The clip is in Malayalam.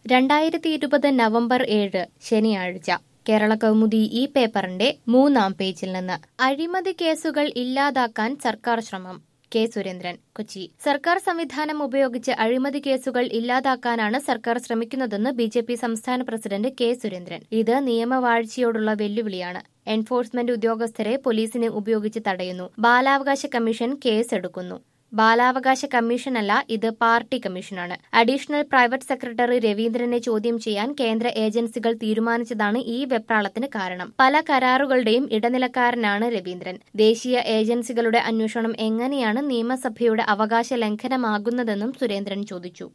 രണ്ടായിരത്തി ഇരുപത് നവംബർ ഏഴ് ശനിയാഴ്ച കേരള കൗമുദി ഈ പേപ്പറിന്റെ മൂന്നാം പേജിൽ നിന്ന് അഴിമതി കേസുകൾ ഇല്ലാതാക്കാൻ സർക്കാർ ശ്രമം കെ സുരേന്ദ്രൻ കൊച്ചി സർക്കാർ സംവിധാനം ഉപയോഗിച്ച് അഴിമതി കേസുകൾ ഇല്ലാതാക്കാനാണ് സർക്കാർ ശ്രമിക്കുന്നതെന്ന് ബി ജെ പി സംസ്ഥാന പ്രസിഡന്റ് കെ സുരേന്ദ്രൻ ഇത് നിയമവാഴ്ചയോടുള്ള വെല്ലുവിളിയാണ് എൻഫോഴ്സ്മെന്റ് ഉദ്യോഗസ്ഥരെ പോലീസിനെ ഉപയോഗിച്ച് തടയുന്നു ബാലാവകാശ കമ്മീഷൻ കേസെടുക്കുന്നു ബാലാവകാശ കമ്മീഷനല്ല ഇത് പാർട്ടി കമ്മീഷനാണ് അഡീഷണൽ പ്രൈവറ്റ് സെക്രട്ടറി രവീന്ദ്രനെ ചോദ്യം ചെയ്യാൻ കേന്ദ്ര ഏജൻസികൾ തീരുമാനിച്ചതാണ് ഈ വെപ്രാളത്തിന് കാരണം പല കരാറുകളുടെയും ഇടനിലക്കാരനാണ് രവീന്ദ്രൻ ദേശീയ ഏജൻസികളുടെ അന്വേഷണം എങ്ങനെയാണ് നിയമസഭയുടെ അവകാശ ലംഘനമാകുന്നതെന്നും സുരേന്ദ്രൻ ചോദിച്ചു